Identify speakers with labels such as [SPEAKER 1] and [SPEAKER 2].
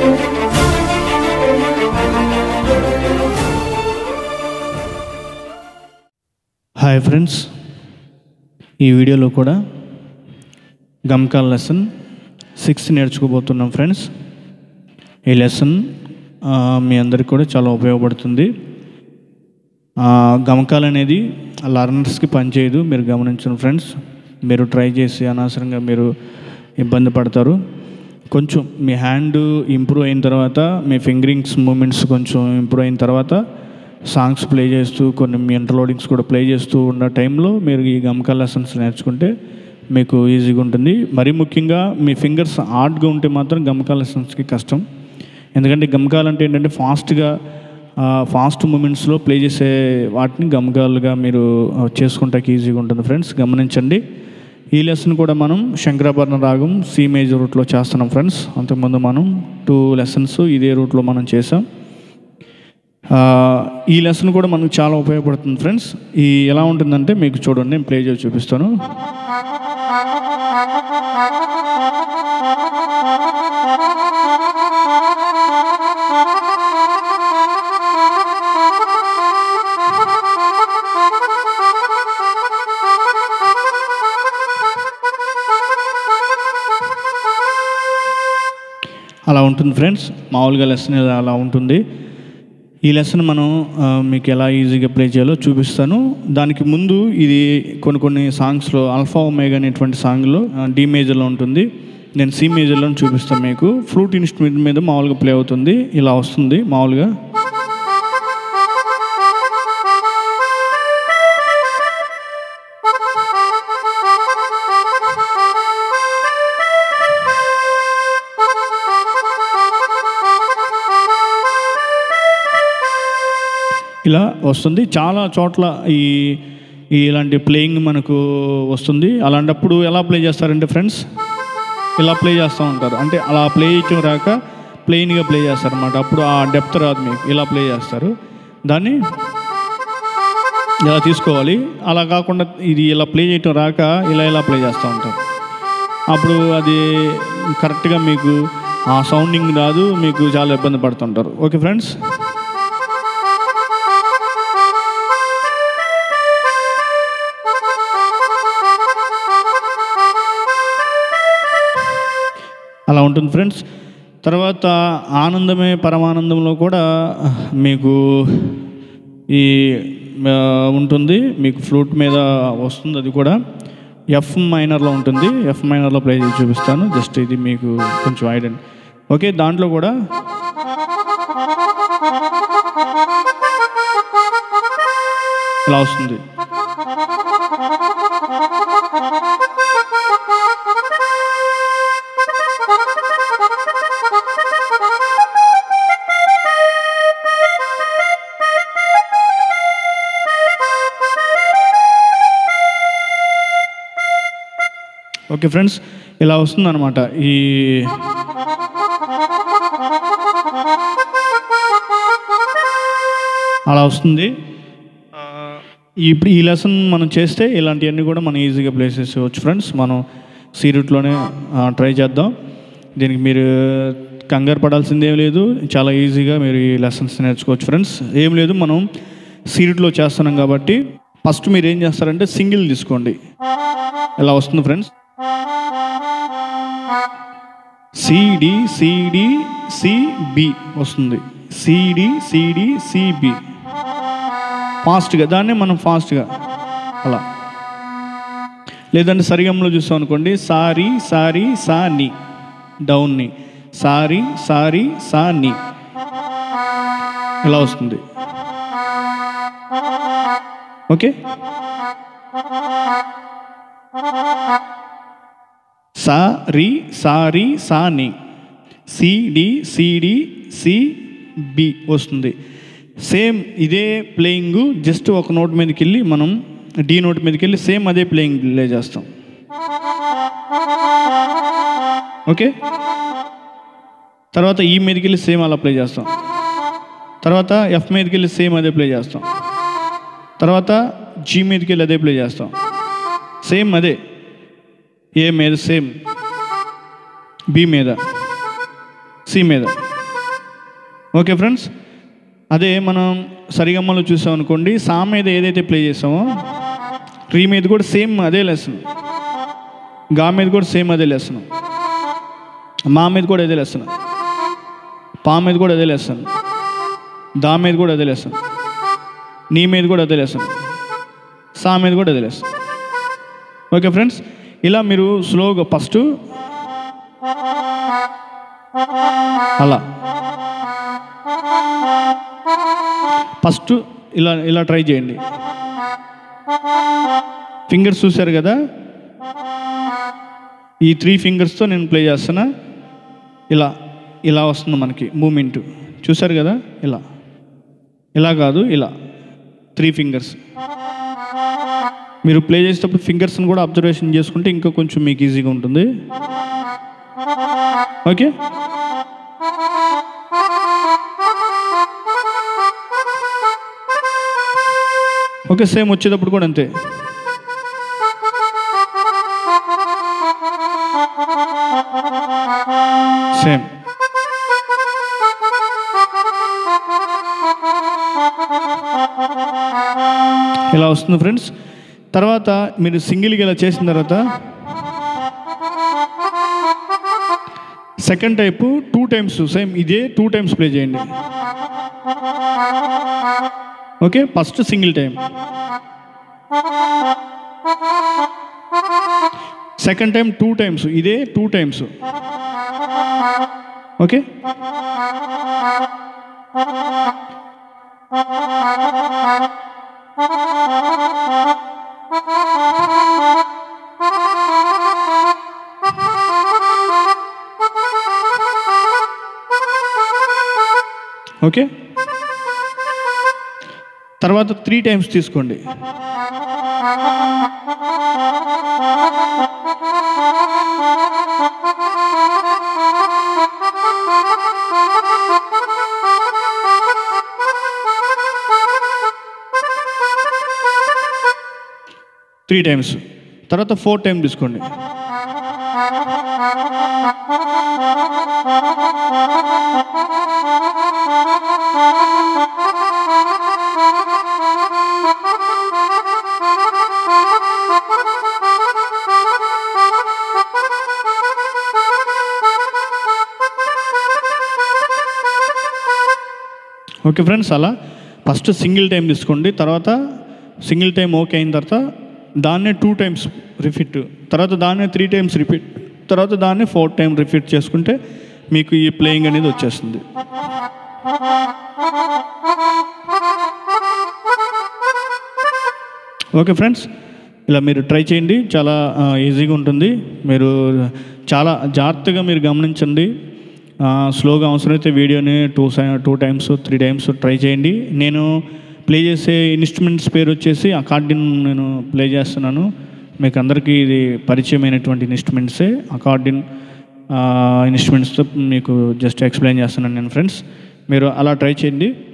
[SPEAKER 1] hi friends ఈ వీడియోలో కూడా గమకాల లెసన్ సిక్స్త్ నేర్చుకోబోతున్నాం ఫ్రెండ్స్ ఈ లెసన్ ఆ, మీ అందరికి కూడా చాలా ఉపయోగపడుతుంది ఆ, గమకాలు అనేది లర్నర్స్కి పనిచేయదు మీరు గమనించండి ఫ్రెండ్స్ మీరు ట్రై చేసి అనవసరంగా మీరు ఇబ్బంది పడతారు కొంచెం మీ హ్యాండ్ ఇంప్రూవ్ అయిన తర్వాత మీ ఫింగరింగ్స్ మూమెంట్స్ కొంచెం ఇంప్రూవ్ అయిన తర్వాత సాంగ్స్ ప్లే చేస్తూ కొన్ని మీ ఇంటర్లోడింగ్స్ కూడా ప్లే చేస్తూ ఉన్న టైంలో మీరు ఈ గమకాల లెసన్స్ నేర్చుకుంటే మీకు ఈజీగా ఉంటుంది మరీ ముఖ్యంగా మీ ఫింగర్స్ హార్డ్గా ఉంటే మాత్రం గమకాల లెసన్స్కి కష్టం ఎందుకంటే గమకాలు అంటే ఏంటంటే ఫాస్ట్గా ఫాస్ట్ మూమెంట్స్లో ప్లే చేసే వాటిని గమకాలుగా మీరు ఆ, చేసుకుంటానికి ఈజీగా ఉంటుంది ఫ్రెండ్స్ గమనించండి ఈ లెసన్ కూడా మనం శంకరాభరణ రాగం సి మేజర్ రూట్లో చేస్తున్నాం ఫ్రెండ్స్ అంతకుముందు మనం టూ లెసన్స్ ఇదే రూట్లో మనం చేసాం ఆ, ఈ లెసన్ కూడా మనకు చాలా ఉపయోగపడుతుంది ఫ్రెండ్స్ ఈ ఎలా ఉంటుందంటే మీకు చూడండి నేను ప్లే చేసి చూపిస్తాను అలా ఉంటుంది ఫ్రెండ్స్ మామూలుగా లెసన్ ఇలా అలా ఉంటుంది ఈ లెసన్ మనం ఆ, మీకు ఎలా ఈజీగా ప్లే చేయాలో చూపిస్తాను దానికి ముందు ఇది కొన్ని కొన్ని సాంగ్స్లో అల్ఫా ఒమేగా అనేటువంటి సాంగ్లో డి మేజర్లో ఉంటుంది నేను సి మేజర్లో చూపిస్తాను మీకు ఫ్లూట్ ఇన్స్ట్రుమెంట్ మీద మామూలుగా ప్లే అవుతుంది ఇలా వస్తుంది మామూలుగా ఇలా వస్తుంది చాలా చోట్ల ఈ ఈ ఇలాంటి ప్లేయింగ్ మనకు వస్తుంది అలాంటప్పుడు ఎలా ప్లే చేస్తారంటే ఫ్రెండ్స్ ఇలా ప్లే చేస్తూ ఉంటారు అంటే అలా ప్లే చేయటం రాక ప్లెయిన్గా ప్లే చేస్తారన్నమాట అప్పుడు ఆ డెప్త్ రాదు మీకు ఇలా ప్లే చేస్తారు దాన్ని ఇలా తీసుకోవాలి అలా కాకుండా ఇది ఇలా ప్లే చేయటం రాక ఇలా ఇలా ప్లే చేస్తూ ఉంటారు అప్పుడు అది కరెక్ట్గా మీకు ఆ సౌండింగ్ రాదు మీకు చాలా ఇబ్బంది పడుతుంటారు ఓకే ఫ్రెండ్స్ అలా ఉంటుంది ఫ్రెండ్స్ తర్వాత ఆనందమే పరమానందంలో కూడా మీకు ఈ ఆ, ఉంటుంది మీకు ఫ్లూట్ మీద వస్తుంది అది కూడా ఎఫ్ మైనర్లో ఉంటుంది ఎఫ్ మైనర్లో ప్లే చేసి చూపిస్తాను జస్ట్ ఇది మీకు కొంచెం ఐడెంట్ ఓకే దాంట్లో కూడా ఇలా వస్తుంది ఓకే ఫ్రెండ్స్ ఇలా వస్తుందన్నమాట ఈ అలా వస్తుంది ఆ, ఇప్పుడు ఈ లెసన్ మనం చేస్తే ఇలాంటివన్నీ కూడా మనం ఈజీగా ప్లే చేసుకోవచ్చు ఫ్రెండ్స్ మనం సీరూట్లోనే ట్రై చేద్దాం దీనికి మీరు కంగారు పడాల్సింది ఏం లేదు చాలా ఈజీగా మీరు ఈ లెసన్స్ నేర్చుకోవచ్చు ఫ్రెండ్స్ ఏం లేదు మనం సీరూట్లో చేస్తున్నాం కాబట్టి ఫస్ట్ మీరు ఏం చేస్తారంటే సింగిల్ తీసుకోండి ఇలా వస్తుంది ఫ్రెండ్స్ సిడి సిడి సిబి వస్తుంది సిడి సిడి సిబి ఫాస్ట్గా దాన్ని మనం ఫాస్ట్గా అలా లేదంటే సరిగంలో చూస్తాం అనుకోండి సారీ సారీ సా ని డౌన్ని సారీ సారీ సా ని ఇలా వస్తుంది ఓకే సా రి సారీ సా ని సిడి సిడి సి బి వస్తుంది సేమ్ ఇదే ప్లేయింగ్ జస్ట్ ఒక నోట్ మీదకి వెళ్ళి మనం డి నోట్ మీదకి వెళ్ళి సేమ్ అదే ప్లేయింగ్ ప్లే చేస్తాం ఓకే తర్వాత ఈ మీదకి వెళ్ళి సేమ్ అలా ప్లే చేస్తాం తర్వాత ఎఫ్ మీదకి వెళ్ళి సేమ్ అదే ప్లే చేస్తాం తర్వాత జీ మీదకి వెళ్ళి అదే ప్లే చేస్తాం సేమ్ అదే ఏ మీద సేమ్ బి మీద సి మీద ఓకే ఫ్రెండ్స్ అదే మనం సరిగమ్మలో చూసాం అనుకోండి సా మీద ఏదైతే ప్లే చేసామో రీ మీద కూడా సేమ్ అదే లెసన్ గా మీద కూడా సేమ్ అదే లెసన్ మా మీద కూడా అదే లెసన్ పా మీద కూడా అదే లెసన్ దా మీద కూడా అదే లెసన్ నీ మీద కూడా అదే లెసన్ సా మీద కూడా అదే లెసన్ ఓకే ఫ్రెండ్స్ ఇలా మీరు స్లోగా ఫస్ట్ అలా ఫస్ట్ ఇలా ఇలా ట్రై చేయండి ఫింగర్స్ చూశారు కదా ఈ త్రీ ఫింగర్స్తో నేను ప్లే చేస్తున్నా ఇలా ఇలా వస్తుంది మనకి మూమెంట్ చూశారు కదా ఇలా ఇలా కాదు ఇలా త్రీ ఫింగర్స్ మీరు ప్లే చేసేటప్పుడు ఫింగర్స్ని కూడా అబ్జర్వేషన్ చేసుకుంటే ఇంకా కొంచెం మీకు ఈజీగా ఉంటుంది ఓకే ఓకే సేమ్ వచ్చేటప్పుడు కూడా అంతే సేమ్ ఇలా వస్తుంది ఫ్రెండ్స్ తర్వాత మీరు సింగిల్గా ఇలా చేసిన తర్వాత second type two times same ఇదే టూ టైమ్స్ ప్లే చేయండి okay first single time second time two times ఇదే టూ టైమ్స్ ఓకే ఓకే తర్వాత త్రీ టైమ్స్ తీసుకోండి త్రీ టైమ్స్ తర్వాత ఫోర్ టైం తీసుకోండి ఓకే ఫ్రెండ్స్ అలా ఫస్ట్ సింగిల్ టైం తీసుకోండి తర్వాత సింగిల్ టైం ఓకే అయిన తర్వాత దాన్నే టూ టైమ్స్ రిపీట్ తర్వాత దాన్నే త్రీ టైమ్స్ రిపీట్ తర్వాత దాన్నే ఫోర్ టైం రిపీట్ చేసుకుంటే మీకు ఈ ప్లేయింగ్ అనేది వచ్చేస్తుంది ఓకే ఫ్రెండ్స్ ఇలా మీరు ట్రై చేయండి చాలా ఆ, ఈజీగా ఉంటుంది మీరు చాలా జాగ్రత్తగా మీరు గమనించండి ఆ, స్లోగా అవసరమైతే వీడియోని twice two times three times try చేయండి నేను ప్లే చేసే ఇన్స్ట్రుమెంట్స్ పేరు వచ్చేసి అకార్డిన్ నేను ప్లే చేస్తున్నాను మీకు అందరికీ ఇది పరిచయమైనటువంటి ఇన్స్ట్రుమెంట్సే అకార్డిన్ ఇన్స్ట్రుమెంట్స్తో మీకు జస్ట్ ఎక్స్ప్లెయిన్ చేస్తున్నాను నేను ఫ్రెండ్స్ మీరు అలా ట్రై చేయండి